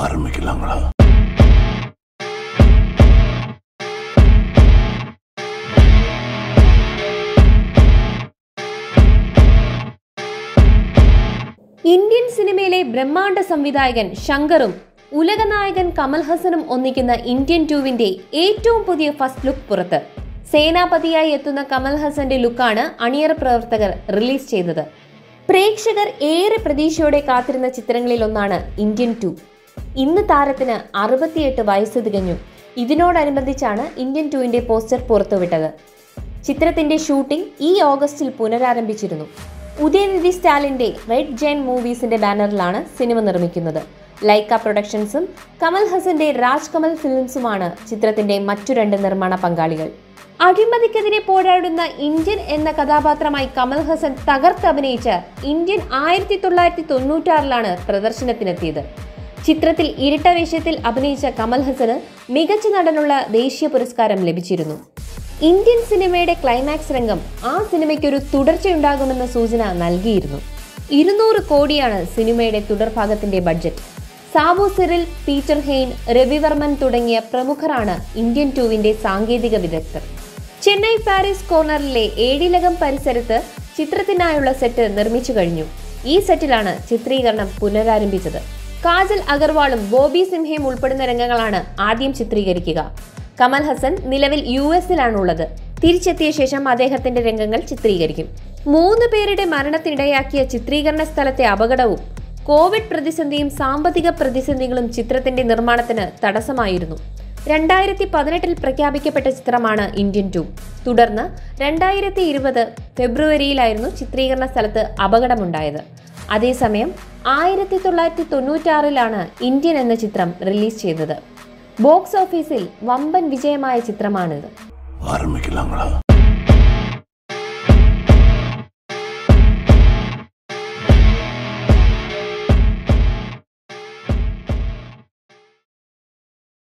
ஆரம்பிக்கலாங்களா ഇന്ത്യൻ സിനിമയിലെ ബ്രഹ്മാണ്ഡ സംവിധായകൻ ശങ്കറും ഉലകനായകൻ കമൽഹസനും ഒന്നിക്കുന്ന ഇന്ത്യൻ ടൂവിന്റെ ഏറ്റവും പുതിയ ഫസ്റ്റ് ലുക്ക് പുറത്ത് സേനാപതിയായി എത്തുന്ന കമൽഹസന്റെ ലുക്കാണ് അണിയറ പ്രവർത്തകർ റിലീസ് ചെയ്തത് പ്രേക്ഷകർ ഏറെ പ്രതീക്ഷയോടെ കാത്തിരുന്ന ചിത്രങ്ങളിൽ ഒന്നാണ് ഇന്ത്യൻ ടു ഇന്ന് താരത്തിന് അറുപത്തിയെട്ട് വയസ്സ് തികഞ്ഞു ഇതിനോടനുബന്ധിച്ചാണ് ഇന്ത്യൻ ടുവിന്റെ പോസ്റ്റർ പുറത്തുവിട്ടത് ചിത്രത്തിന്റെ ഷൂട്ടിംഗ് ഈ ഓഗസ്റ്റിൽ പുനരാരംഭിച്ചിരുന്നു ഉദയനിധി സ്റ്റാലിന്റെ റെഡ് ജെയിൻ മൂവീസിന്റെ ബാനറിലാണ് സിനിമ നിർമ്മിക്കുന്നത് ലൈക്ക പ്രൊഡക്ഷൻസും കമൽ ഹസന്റെ രാജ് കമൽ ഫിലിംസുമാണ് ചിത്രത്തിന്റെ മറ്റു രണ്ട് നിർമ്മാണ പങ്കാളികൾ അഴിമതിക്കെതിരെ പോരാടുന്ന ഇന്ത്യൻ എന്ന കഥാപാത്രമായി കമൽ ഹസൻ തകർത്തഭിനയിച്ച ഇന്ത്യൻ ആയിരത്തി തൊള്ളായിരത്തി തൊണ്ണൂറ്റാറിലാണ് പ്രദർശനത്തിനെത്തിയത് ചിത്രത്തിൽ ഇരട്ട വേഷത്തിൽ അഭിനയിച്ച കമൽ ഹസന് മികച്ച നടനുള്ള ദേശീയ പുരസ്കാരം ലഭിച്ചിരുന്നു ഇന്ത്യൻ സിനിമയുടെ ക്ലൈമാക്സ് രംഗം ആ സിനിമയ്ക്കൊരു തുടർച്ചയുണ്ടാകുമെന്ന സൂചന നൽകിയിരുന്നു ഇരുന്നൂറ് കോടിയാണ് സിനിമയുടെ തുടർഭാഗത്തിന്റെ budget Sabu Cyril Peter Hein Ravivarman തുടങ്ങിയ പ്രമുഖരാണ് ഇന്ത്യൻ ടൂവിന്റെ സാങ്കേതിക വിദഗ്ധർ ചെന്നൈ പാരീസ് കോർണറിലെ ഏഴിലകം പരിസരത്ത് ചിത്രത്തിനായുള്ള സെറ്റ് നിർമ്മിച്ചു കഴിഞ്ഞു ഈ സെറ്റിലാണ് ചിത്രീകരണം പുനരാരംഭിച്ചത് കാജൽ അഗർവാളും ബോബി സിംഹയും ഉൾപ്പെടുന്ന രംഗങ്ങളാണ് ആദ്യം ചിത്രീകരിക്കുക കമൽ ഹസൻ നിലവിൽ യു എസിലാണുള്ളത് തിരിച്ചെത്തിയ ശേഷം അദ്ദേഹത്തിന്റെ രംഗങ്ങൾ ചിത്രീകരിക്കും മൂന്ന് പേരുടെ മരണത്തിനിടയാക്കിയ ചിത്രീകരണ സ്ഥലത്തെ അപകടവും കോവിഡ് പ്രതിസന്ധിയും സാമ്പത്തിക പ്രതിസന്ധികളും ചിത്രത്തിന്റെ നിർമ്മാണത്തിന് തടസ്സമായിരുന്നു രണ്ടായിരത്തി പതിനെട്ടിൽ പ്രഖ്യാപിക്കപ്പെട്ട ചിത്രമാണ് ഇന്ത്യൻ ടു തുടർന്ന് രണ്ടായിരത്തി ഇരുപത് ഫെബ്രുവരിയിലായിരുന്നു ചിത്രീകരണ സ്ഥലത്ത് അപകടമുണ്ടായത് അതേസമയം ആയിരത്തി തൊള്ളായിരത്തി തൊണ്ണൂറ്റാറിലാണ് ഇന്ത്യൻ എന്ന ചിത്രം റിലീസ് ചെയ്തത് ബോക്സ് ഓഫീസിൽ വമ്പൻ വിജയമായ ചിത്രമാണിത് ஆரம்பிக்கலாங்களா